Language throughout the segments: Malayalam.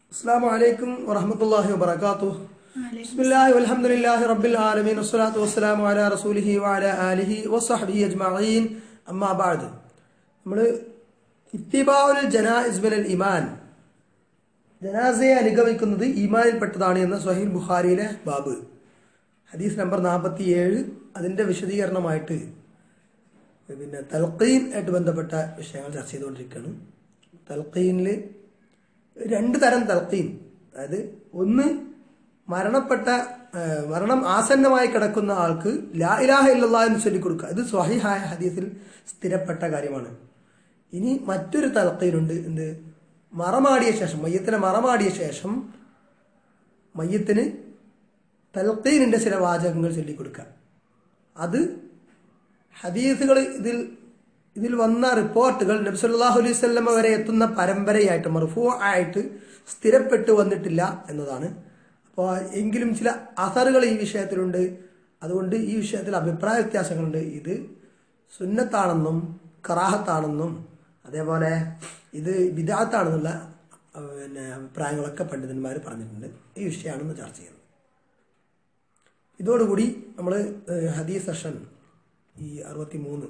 السلام عليكم ورحمة الله وبركاته بسم الله والحمد لله رب العالمين والصلاة والسلام على رسوله وعلى آله وصحبه أجمعين أما بعد നമ്മൾ ഇത്തിബാഉൽ ജനാഇസ് ബിൽ ഇമാൻ ജനാസയെ അനുഗമിക്കുന്നത് ഈമാനിൽപ്പെട്ടതാണ് എന്ന സ്വഹീൽ ബുഖാരിയിലെ ബാബ് ഹദീസ് നമ്പർ നാൽപ്പത്തി ഏഴ് അതിന്റെ വിശദീകരണമായിട്ട് പിന്നെ തൽക്കീൻ ആയിട്ട് ബന്ധപ്പെട്ട വിഷയങ്ങൾ ചർച്ച ചെയ്തുകൊണ്ടിരിക്കുകയാണ് തൽക്കീനിൽ രണ്ട് തരം തൽക്കീൻ അതായത് ഒന്ന് മരണപ്പെട്ട ആ, മരണം ആസന്നമായി കിടക്കുന്ന ആൾക്ക് ലാ ഇലാഹ ഇല്ലല്ലാഹ് എന്ന് ചൊല്ലിക്കൊടുക്കുക ഇത് സ്വഹിഹായ ഹദീസിൽ സ്ഥിരപ്പെട്ട കാര്യമാണ് ഇനി മറ്റൊരു തൽക്കീനുണ്ട് എന്ത് മറമാടിയ ശേഷം മയ്യത്തിനെ മറമാടിയ ശേഷം മയ്യത്തിന് തൽക്കീനിന്റെ ചില വാചകങ്ങൾ ചൊല്ലിക്കൊടുക്കുക അത് ഹദീസുകൾ ഇതിൽ ഇതിൽ വന്ന റിപ്പോർട്ടുകൾ നബ്സല്ലാഹു അലൈഹി സ്വല്ലമ വരെ എത്തുന്ന പരമ്പരയായിട്ട് മറുഫൂ ആയിട്ട് സ്ഥിരപ്പെട്ടു വന്നിട്ടില്ല എന്നതാണ് അപ്പോൾ എങ്കിലും ചില അസറുകൾ ഈ വിഷയത്തിലുണ്ട് അതുകൊണ്ട് ഈ വിഷയത്തിൽ അഭിപ്രായ വ്യത്യാസങ്ങളുണ്ട് ഇത് സുന്നത്താണെന്നും കറാഹത്താണെന്നും അതേപോലെ ഇത് വിദാത്താണെന്നുള്ള അഹ് പിന്നെ അഭിപ്രായങ്ങളൊക്കെ പണ്ഡിതന്മാർ പറഞ്ഞിട്ടുണ്ട് ഈ വിഷയമാണ് ഇന്ന് ചർച്ച ചെയ്യുന്നത് ഇതോടുകൂടി നമ്മൾ ഹദീസ് സെഷൻ ഈ അറുപത്തി മൂന്ന്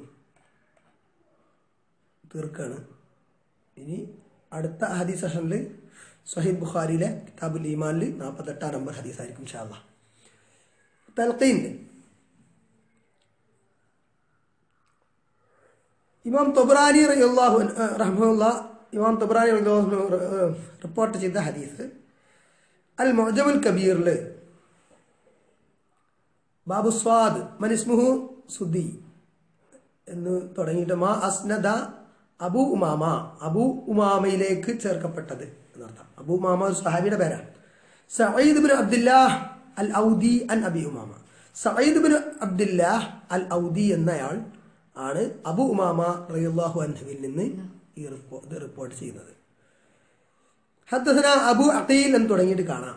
തീർക്കാണ് ഇനി അടുത്ത ഹദീസ് സെഷനിൽ സഹീദ് ബുഖാരിയിലെ കിതാബുൽ ഈമാനിൽ നാൽപ്പത്തെട്ടാം നമ്പർ ഹദീസ് ആയിരിക്കും ഷാല്ല തൽക്കീൻ ഇമാം തൊബ്രാനി റളിയല്ലാഹു അൻഹു, ഏഹ്, റഹ്മഹുല്ല ഇമാം തൊബ്രാനി റളിയല്ലാഹു അൻഹു, ഏഹ്, റിപ്പോർട്ട് ചെയ്ത ഹദീസ് അൽ മൊജമുൽ കബീറിൽ ബാബു സ്വാദ് മനിസ്മുഹു സുദ്ദി എന്ന് തുടങ്ങിയിട്ട് മാ അസ്നദ അബു ഉമാമ അബു ഉമാമയിലേക്ക് ചേർക്കപ്പെട്ടത് എന്നർത്ഥം അബു ഉമാമ ഒരു സഹാബിയുടെ പേരാണ് Saeed bin Abdullah al Awdi അൻ Abi Umama Saeed bin Abdullah al Awdi എന്നയാൾ ആണ് അബു ഉമാമ റളിയല്ലാഹു അൻഹുവിൽ നിന്ന് ഈ റിപ്പോ- ഇത് റിപ്പോർട്ട് ചെയ്യുന്നത് ഹദ്ദസന അബു അഖീൽ എന്ന് തുടങ്ങിയിട്ട് കാണാം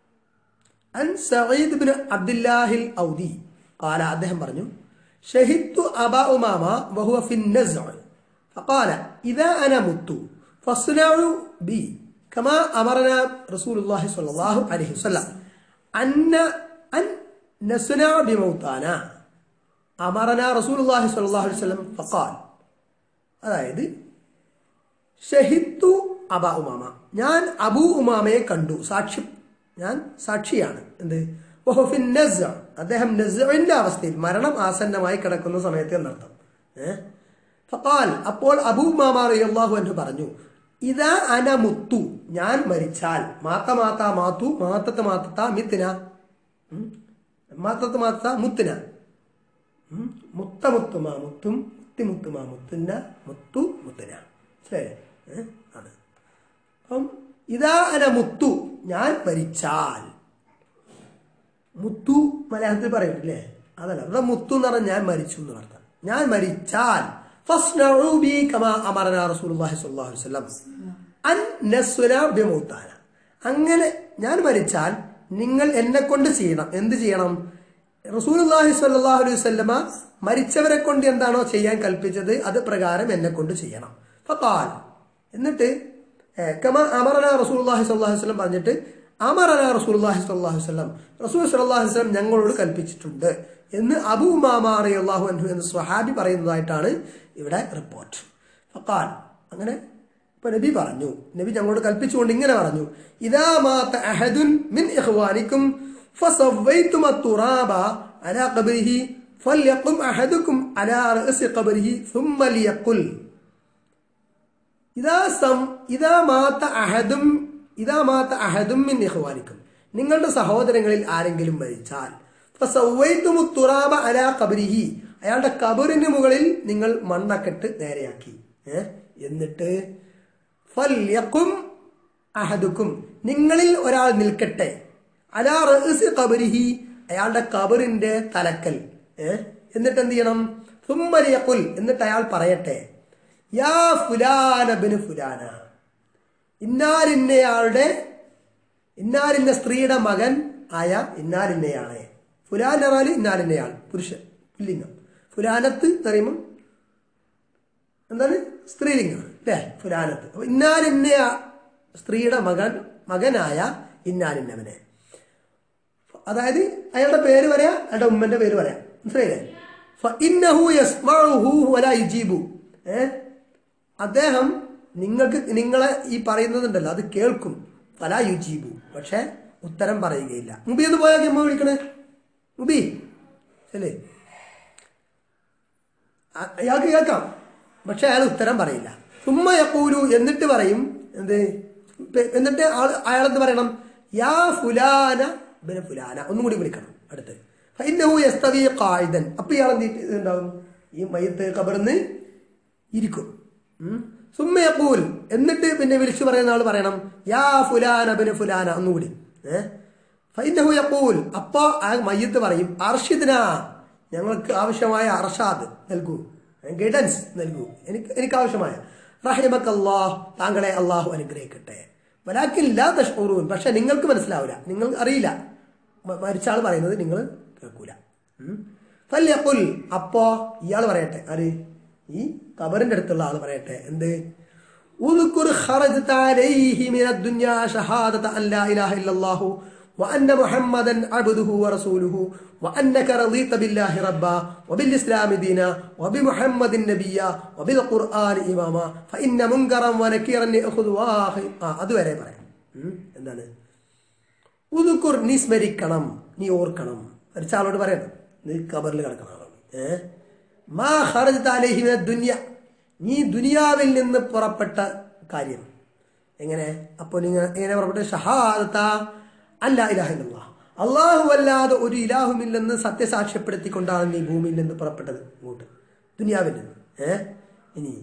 അൻ സഈദ് ബിൻ അബ്ദുല്ലാഹിൽ ഔദി قال അദ്ദേഹം പറഞ്ഞു شهدت أبا أمامة وهو في النزع فقال إذا أنا مت فاصنعوا بي كما أمرنا رسول الله صلى الله عليه وسلم أن أن نصنع بموتانا أمرنا رسول الله صلى الله عليه وسلم فقال അതായത് ഷഹിത്തു അബ ഉമാമ ഞാൻ അബു ഉമാമയെ കണ്ടു സാക്ഷി ഞാൻ സാക്ഷിയാണ് എന്ത് വഹുഫിൻ നസ്അ. അദ്ദേഹം നസ്ഇന്റെ അവസ്ഥയിൽ മരണം ആസന്നമായി കിടക്കുന്ന സമയത്ത് എന്നർത്ഥം ഏഹ് ഫഖാൽ അപ്പോൾ അബൂ ഉമാമ റളിയല്ലാഹു അൻഹു പറഞ്ഞു ഇതാ അന മുത്തു ഞാൻ മരിച്ചാൽ മാത്ത മാത്ത മാത്തു മാത്തത്ത് മാത്തത്ത മിത്തിന ഉം. മാത്തത്ത് മാത്ത മുത്തിന ഉം. മുത്ത മുത്തുമാ മുത്തും മുത്തി മുത്തുമാ മുത്തുന്ന മുത്തു മുത്തുന ശരി ഏ? ആണ് അപ്പം ഇതാ അന മുത്തു ഞാൻ മരിച്ചാൽ മുത്തു മലയാളത്തിൽ പറയട്ടില്ലേ അതല്ല ഇവിടെ മുത്തു എന്ന് പറഞ്ഞാൽ ഞാൻ മരിച്ചു എന്ന് അർത്ഥം ഞാൻ മരിച്ചാൽ ഫസ്നഉ ബി കമാ അമറന റസൂലുള്ളാഹി സ്വല്ലല്ലാഹു അലൈഹി വസല്ലം അൻ നസ്വന ബിമൗതാന അങ്ങനെ ഞാൻ മരിച്ചാൽ നിങ്ങൾ എന്നെ കൊണ്ട് ചെയ്യണം എന്ത് ചെയ്യണം റസൂലുള്ളാഹി സ്വല്ലല്ലാഹു അലൈഹി വസല്ലമ മരിച്ചവരെ കൊണ്ട് എന്താണോ ചെയ്യാൻ കൽപ്പിച്ചത് അത് പ്രകാരം എന്നെ കൊണ്ട് ചെയ്യണം ഫഖാൽ എന്നിട്ട് ഏഹ്, കമ അമറന റസൂലുള്ളാഹി സ്വല്ലല്ലാഹു അലൈഹി വസല്ലം പറഞ്ഞിട്ട് അമറന റസൂലുള്ളാഹി സ്വല്ലല്ലാഹു അലൈഹി വസല്ലം റസൂൽ സ്വല്ലല്ലാഹു അലൈഹി വസല്ലം ഞങ്ങളോട് കൽപ്പിച്ചിട്ടുണ്ട് എന്ന് അബൂ ഉമാമ റളിയല്ലാഹു അൻഹു എന്ന സ്വഹാബി പറയുന്നതായിട്ടാണ് ഇവിടെ റിപ്പോർട്ട് ഫഖാൽ അങ്ങനെ ഇപ്പൊ നബി പറഞ്ഞു നബി ഞങ്ങളോട് കൽപ്പിച്ചുകൊണ്ട് ഇങ്ങനെ പറഞ്ഞു ഇദാ മാത അഹദുൻ മിൻ ഇഖ്വാനിക്കും ഫസവൈതും അത്തുറാബ അലാ ഖബരിഹി ഫൽയഖും അഹദുക്കും അലാ റഅസി ഖബരിഹി ثم ليقل ഇതാ സം ഇതാ മാത്ത അഹദും ഇതാ മാത്ത അഹദും മിൻ ഇഖ്വാനിക്കും നിങ്ങളുടെ സഹോദരങ്ങളിൽ ആരെങ്കിലും മരിച്ചാൽ ഫസവ്വൈതും തുറാബ അലാ ഖബരിഹി അയാളുടെ കബറിന് മുകളിൽ നിങ്ങൾ മണ്ണക്കെട്ട് നേരെയാക്കി ഏ? എന്നിട്ട് ഫല്യഖും അഹദുക്കും നിങ്ങളിൽ ഒരാൾ നിൽക്കട്ടെ അലാ റഅസി ഖബരിഹി അയാളുടെ കബറിന്റെ തലക്കൽ ഏ? എന്നിട്ട് എന്ത് ചെയ്യണം സുമ്മലിയക്കുൽ എന്നിട്ട് അയാൾ പറയട്ടെ യാ ഫുലാന ബിന് ഫുലാന ഇന്നാലിന്നയാളുടെ ഇന്നാലിന്ന സ്ത്രീയുടെ മകൻ ആയ ഇന്നാലിന്നയാളെ ഫുലാൻ എന്ന് പറഞ്ഞാൽ ഇന്നാലിന്നയാൾ പുരുഷൻ പുല്ലിംഗം ഫുലാനത്ത് എന്ന് പറയുമ്പോൾ എന്താണ് സ്ത്രീലിംഗമാണ് അല്ലേ ഫുലാനത്ത് അപ്പൊ ഇന്നാലിന്ന സ്ത്രീയുടെ മകൻ മകനായ ഇന്നാലിന്നവനെ അതായത് അയാളുടെ പേര് പറയാ അയാളുടെ ഉമ്മന്റെ പേര് പറയാം മനസ്സിലായില്ലേ ഫഇന്നഹു യസ്മഉഹു വലാ യുജീബു ഏ അദ്ദേഹം നിങ്ങൾക്ക് നിങ്ങളെ ഈ പറയുന്നതുണ്ടല്ലോ അത് കേൾക്കും ഫലാ യുജീബു പക്ഷെ ഉത്തരം പറയുകയില്ല മുബി എന്ന് പോയാൽ അമ്മ വിളിക്കണേ മുബി അല്ലേ അ- അയാൾക്ക് കേൾക്കാം പക്ഷെ അയാൾ ഉത്തരം പറയില്ല സുമ്മ യക്കൂലു എന്നിട്ട് പറയും എന്ത് പെ- എന്നിട്ട് ആൾ അയാളെന്ത് പറയണം യാ ഫുലാന ബിന ഫുലാന ഒന്നും കൂടി വിളിക്കണം അടുത്ത് ഫൈനഹു യസ്തവി ഖായിദൻ അപ്പൊ ഇയാൾ എന്ത് ഉണ്ടാവും ഈ മയ്യത്ത് കബർന്ന് ഇരിക്കും ഉം. സുമ്മ യക്കൂൽ എന്നിട്ട് പിന്നെ വിളിച്ചു പറയുന്ന ആൾ പറയണം യാ ഫുലാന ബിന ഫുലാന ഒന്നുകൂടി ഏഹ് ഫൈനഹു യക്കൂൽ അപ്പൊ ആ മയ്യത്ത് പറയും അർഷിദിന ഞങ്ങൾക്ക് ആവശ്യമായ അർഷാദ് നൽകൂ ഗൈഡൻസ് നൽകൂ എനിക്ക് എനിക്ക് ആവശ്യമായ റഹിമക്ക് അള്ളാഹ് താങ്കളെ അള്ളാഹു അനുഗ്രഹിക്കട്ടെ വലാക്കിൽ ലാ തഷ്ഊറൂൻ പക്ഷെ നിങ്ങൾക്ക് മനസ്സിലാവില്ല നിങ്ങൾ അറിയില്ല മ- മരിച്ച ആൾ പറയുന്നത് നിങ്ങൾ കേൾക്കൂല ഉം. ഫല്യഖുൽ അപ്പോ ഇയാൾ പറയട്ടെ ആര് ഈ കബറിന്റെ അടുത്തുള്ള ആൾ പറയട്ടെ എന്ത് ഉദ്കുർ ഖറജ്ത അലൈഹി മിന ദുനിയാ ഷഹാദത അൻ ലാ ഇലാഹ ഇല്ലല്ലാഹു وأن محمدا عبده ورسوله وأنك رضيت بالله ربا وبالإسلام دينا وبمحمد نبيا وبالقرآن إماما فإن منكرا ونكيرا يأخذ واخي آه അതുവരെ പറയാം ഉം, എന്താണ് ഉദുക്കുർ നീ സ്മരിക്കണം നീ ഓർക്കണം മരിച്ച ആളോട് പറയണം നീ കബറിൽ കിടക്കണം ആളോട് ഏ മാ ഖറജ്ത അലൈഹി മിന ദുനിയ നീ ദുനിയാവിൽ നിന്ന് പുറപ്പെട്ട കാര്യം എങ്ങനെ അപ്പോൾ നിങ്ങൾ എങ്ങനെ പുറപ്പെട്ട ഷഹാദത്ത അല്ല ഇലാഹില്ല അള്ളാഹു അല്ലാതെ ഒരു ഇലാഹുമില്ലെന്ന് സത്യസാക്ഷ്യപ്പെടുത്തിക്കൊണ്ടാണ് നീ ഭൂമിയിൽ നിന്ന് പുറപ്പെട്ടത് ഇങ്ങോട്ട് ദുനിയാവിൽ നിന്ന് ഏ ഇനി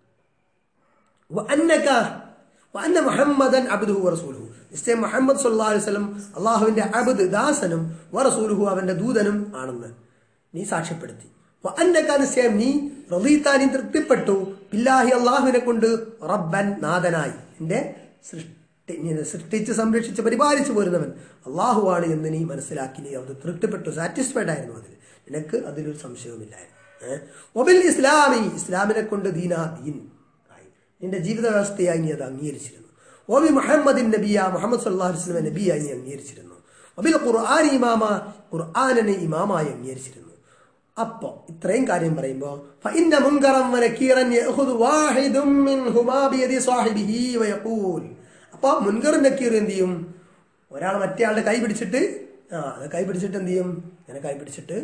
وأنك وأن محمدا عبده ورسوله നിശ്ചയം മുഹമ്മദ് സല്ലല്ലാഹു അലൈഹി വസല്ലം അള്ളാഹുവിന്റെ അബ്ദ് ദാസനും വറസൂലുഹു അവന്റെ ദൂതനും ആണെന്ന് നീ സാക്ഷ്യപ്പെടുത്തി വഅന്നക നിശ്ചയം നീ റളീത നീ തൃപ്തിപ്പെട്ടു ബില്ലാഹി അള്ളാഹുവിനെ കൊണ്ട് റബ്ബൻ നാഥനായി നിന്റെ സൃഷ്ടി നീ സൃഷ്ടിച്ച് സംരക്ഷിച്ച് പരിപാലിച്ചു പോരുന്നവൻ അള്ളാഹുവാണ് എന്ന് നീ മനസ്സിലാക്കി നീ അത് തൃപ്തിപ്പെട്ടു സാറ്റിസ്ഫൈഡ് ആയിരുന്നു അതിൽ നിനക്ക് അതിലൊരു സംശയവുമില്ലായിരുന്നു ഏഹ് ഒബിൽ ഇസ്ലാമി ഇസ്ലാമിനെ കൊണ്ട് ദീനാ ദീൻ ആയി നിന്റെ ജീവിത വ്യവസ്ഥയായി നീ അത് അംഗീകരിച്ചിരുന്നു ഓബി മുഹമ്മദിൻ നബിയ മുഹമ്മദ് സല്ലാഹു വസ്ലമെ നബിയായി നീ അംഗീകരിച്ചിരുന്നു ഒബിൽ ഖുർആൻ ഇമാമ ഖുർആാനിനെ ഇമാമായി അംഗീകരിച്ചിരുന്നു അപ്പോ ഇത്രയും കാര്യം പറയുമ്പോ ഫഇന്ന മുൻകറം വനക്കീറൻ യഅഖുദു വാഹിദും മിൻഹുമാ ബിയദി സാഹിബിഹി വയഖൂൽ അപ്പൊ മുൻകറും നക്കീർ എന്ത് ചെയ്യും ഒരാൾ മറ്റേ ആളുടെ കൈ പിടിച്ചിട്ട് ആ അത് കൈ പിടിച്ചിട്ട് എന്ത് ചെയ്യും ഇങ്ങനെ കൈ പിടിച്ചിട്ട്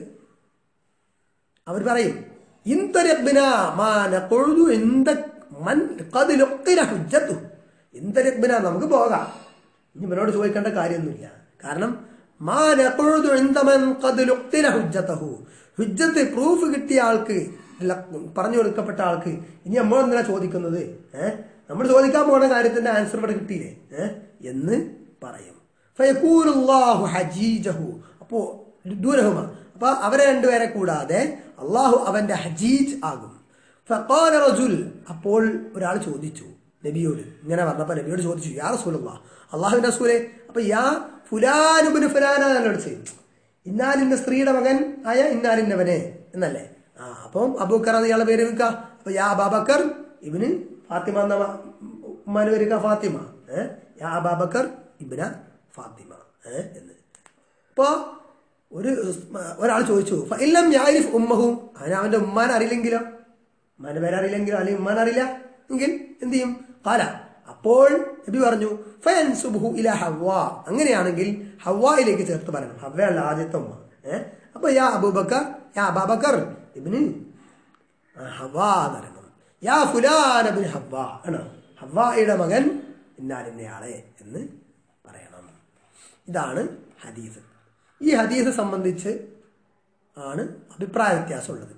അവർ പറയും ഇന്തരബ്ന മാ നഖുദു ഇന്ദ മൻ ഖദ് ലുഖിന ഹുജ്ജത്തു ഇന്തരബ്ന നമുക്ക് പോകാം ഇനി ഇവനോട് ചോദിക്കേണ്ട കാര്യമൊന്നുമില്ല കാരണം മാ നഖുദു ഇന്ദ മൻ ഖദ് ലുഖിന ഹുജ്ജതഹു ഹുജ്ജത്ത് പ്രൂഫ് കിട്ടിയ ആൾക്ക് അല്ല, പറഞ്ഞു കൊടുക്കപ്പെട്ട ആൾക്ക് ഇനി നമ്മൾ എന്തിനാ ചോദിക്കുന്നത് ഏഹ് നമ്മൾ ചോദിക്കാൻ പോകുന്ന കാര്യത്തിന്റെ ആൻസർ ഇവിടെ കിട്ടിയില്ലേ ഏഹ് എന്ന് പറയും ഫയക്കൂലുല്ലാഹു ഹജീജഹു അപ്പോ ദൂരഹുമ അപ്പൊ അവരെ രണ്ടുപേരെ കൂടാതെ അള്ളാഹു അവന്റെ ഹജീജ് ആകും ഫഖാല റജുൽ അപ്പോൾ ഒരാൾ ചോദിച്ചു നബിയോട് ഇങ്ങനെ പറഞ്ഞപ്പോ നബിയോട് ചോദിച്ചു യാ റസൂലുള്ള അള്ളാഹുവിന്റെ റസൂലെ അപ്പൊ യാ ഫുലാനുബിന് ഫുലാനോട് ചെയ്യും ഇന്നാലിന്റെ സ്ത്രീയുടെ മകൻ ആയ ഇന്നാലിന്നവനെ എന്നല്ലേ ആ അപ്പം അബൂക്കർ എന്ന് ഇയാളെ പേര് വെക്കുക അപ്പൊ യാ അബാബക്കർ ഇവന് ഫാത്തിമ എന്ന ഉമ്മാന് പേര് വെക്കുക ഫാത്തിമ ഏഹ് യാ അബാബക്കർ ഇബിന ഫാത്തിമ ഏഹ് എന്ന് അപ്പോ ഒരു ഒരാൾ ചോദിച്ചു ഇല്ലം യാരിഫ് ഉമ്മഹും അവന് അവന്റെ ഉമ്മാനെ അറിയില്ലെങ്കിലോ ഉമ്മാന്റെ പേര് അറിയില്ലെങ്കിലോ അല്ലെങ്കിൽ ഉമ്മാനെ അറിയില്ല എങ്കിൽ എന്ത് ചെയ്യും കാല അപ്പോൾ നബി പറഞ്ഞു ഫയൻ സുബുഹു ഇല ഹവ്വ അങ്ങനെയാണെങ്കിൽ ഹവ്വായിലേക്ക് ചേർത്ത് പറയണം ഹവ്വയല്ല ആദ്യത്തെ ഉമ്മ ഏഹ് അപ്പൊ യാ അബൂബക്കർ യാ അബാബക്കർ ഇബിന് ഹവ്വ എന്ന് പറയണം യാ ഫുലാൻ അബിൻ ഹവ്വ ആണ് ഹവ്വായുടെ മകൻ ഇന്നാലിന്നയാളെ എന്ന് പറയണം ഇതാണ് ഹദീസ് ഈ ഹദീസ് സംബന്ധിച്ച് ആണ് അഭിപ്രായ വ്യത്യാസമുള്ളത്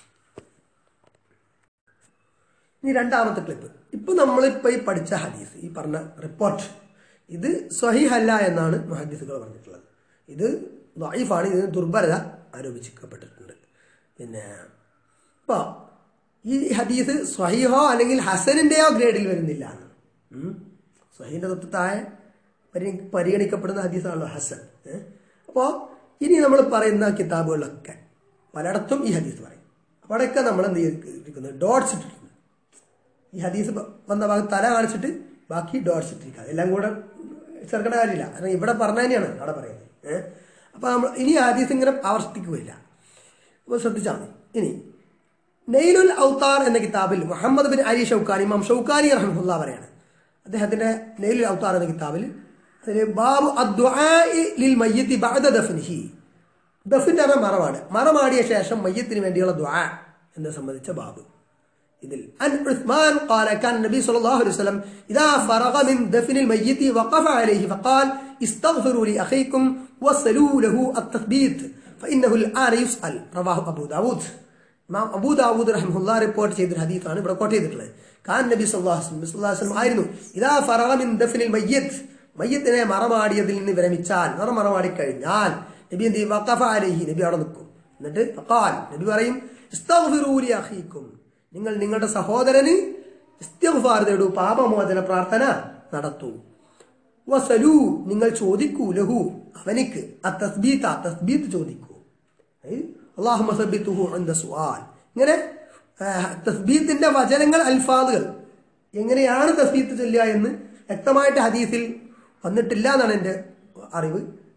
ഇനി രണ്ടാമത്തെ ക്ലിപ്പ് ഇപ്പൊ നമ്മളിപ്പോ ഈ പഠിച്ച ഹദീസ് ഈ പറഞ്ഞ റിപ്പോർട്ട് ഇത് സ്വഹിഹല്ല എന്നാണ് മുഹദീസുകൾ പറഞ്ഞിട്ടുള്ളത് ഇത് വൈഫാണ് ഇതിന് ദുർബലത ആരോപിക്കപ്പെട്ടിട്ടുണ്ട് പിന്നെ ഇപ്പൊ ഈ ഹദീസ് സ്വഹിഹോ അല്ലെങ്കിൽ ഹസനിന്റെയോ ഗ്രേഡിൽ വരുന്നില്ല എന്ന് ഉം. സ്വഹീന്റെ തൊട്ട് താഴെ പരി- പരിഗണിക്കപ്പെടുന്ന ഹദീസാണല്ലോ ഹസൻ ഏഹ്? അപ്പോ ഇനി നമ്മൾ പറയുന്ന കിതാബുകളിലൊക്കെ പലയിടത്തും ഈ ഹദീസ് പറയും അവിടെയൊക്കെ നമ്മൾ എന്ത് ചെയ്തിരിക്കുന്നത് ഡോട്ട്സ് ഇട്ടിട്ടുണ്ട് ഈ ഹദീസ് വന്ന ഭാഗത്ത് തല കാണിച്ചിട്ട് ബാക്കി ഡോട്ട്സ് ഇട്ടിരിക്കുക എല്ലാം കൂടെ ചേർക്കേണ്ട കാര്യമില്ല കാരണം ഇവിടെ പറഞ്ഞ തന്നെയാണ് അവിടെ പറയുന്നത് ഏഹ് അപ്പൊ നമ്മൾ ഇനി ആദ്യത്തെ ഇങ്ങനെ ആവർത്തിക്കുകയില്ല അപ്പോൾ ശ്രദ്ധിച്ചാൽ മതി ഇനി നെയ്ലുൽ ഔത്താർ എന്ന കിതാബിൽ മുഹമ്മദ് ബിൻ അലി ഷൗക്കാനി ഇമാം ഷൗക്കാനി റഹ്മുല്ല പറയാണ് അദ്ദേഹത്തിന്റെ നെയ്ലുൽ ഔത്താർ എന്ന കിതാബിൽ അതിൽ ബാബു അദ്ദുആഇ ലിൽ മയ്യിത്തി ബഅദ ദഫ്നിഹി ദഫിന്റെ അർത്ഥം മറമാണ് മറമാടിയ ശേഷം മയ്യത്തിന് വേണ്ടിയുള്ള ദുആ എന്നെ സംബന്ധിച്ച ബാബ് ഇതിൽ അൻ ഉസ്മാൻ قال كان النبي صلى الله عليه وسلم إذا فرغ من دفن الميت وقف عليه فقال استغفروا لأخيكم وصلوا له التثبيت فإنه الآن يسأل رواه أبو داود ഇമാം അബൂ ദാവൂദ് റഹ്മുല്ല റിപ്പോർട്ട് ചെയ്തൊരു ഹദീസാണ് ഇവിടെ കോട്ട് ചെയ്തിട്ടുള്ളത് കാൻ നബി സല്ലല്ലാഹു അലൈഹി വസല്ലം ആയിരുന്നു ഇദാ ഫറഗ മിൻ ദഫ്നിൽ മയ്യിത്ത് മയ്യത്തിനെ മറമാടിയതിൽ നിന്ന് വിരമിച്ചാൽ നിറ മറമാടി കഴിഞ്ഞാൽ നബി എന്ത് ചെയ്യും വഖഫ അലൈഹി നബി അവിടെ നിൽക്കും എന്നിട്ട് ഫഖാൽ നബി പറയും ഇസ്തഗ്ഫിറൂ ലി അഖീക്കും നിങ്ങൾ നിങ്ങളുടെ സഹോദരന് ഇസ്തിഗ്ഫാർ തേടൂ പാപമോചന പ്രാർത്ഥന നടത്തൂ വസലു നിങ്ങൾ ചോദിക്കൂ ലഹു അവനിക്ക് ആ തസ്ബീത്ത് ആ തസ്ബീത്ത് ചോദിക്കൂ അള്ളാഹു സബിത്തുഹു എന്ന സുആൽ ഇങ്ങനെ ആ, തസ്ബീത്തിന്റെ വചനങ്ങൾ അൽഫാദുകൾ എങ്ങനെയാണ് തസ്ബീത്ത് ചൊല്ലുക എന്ന് വ്യക്തമായിട്ട് ഹദീസിൽ വന്നിട്ടില്ല എന്നാണ് എൻ്റെ അറിവ്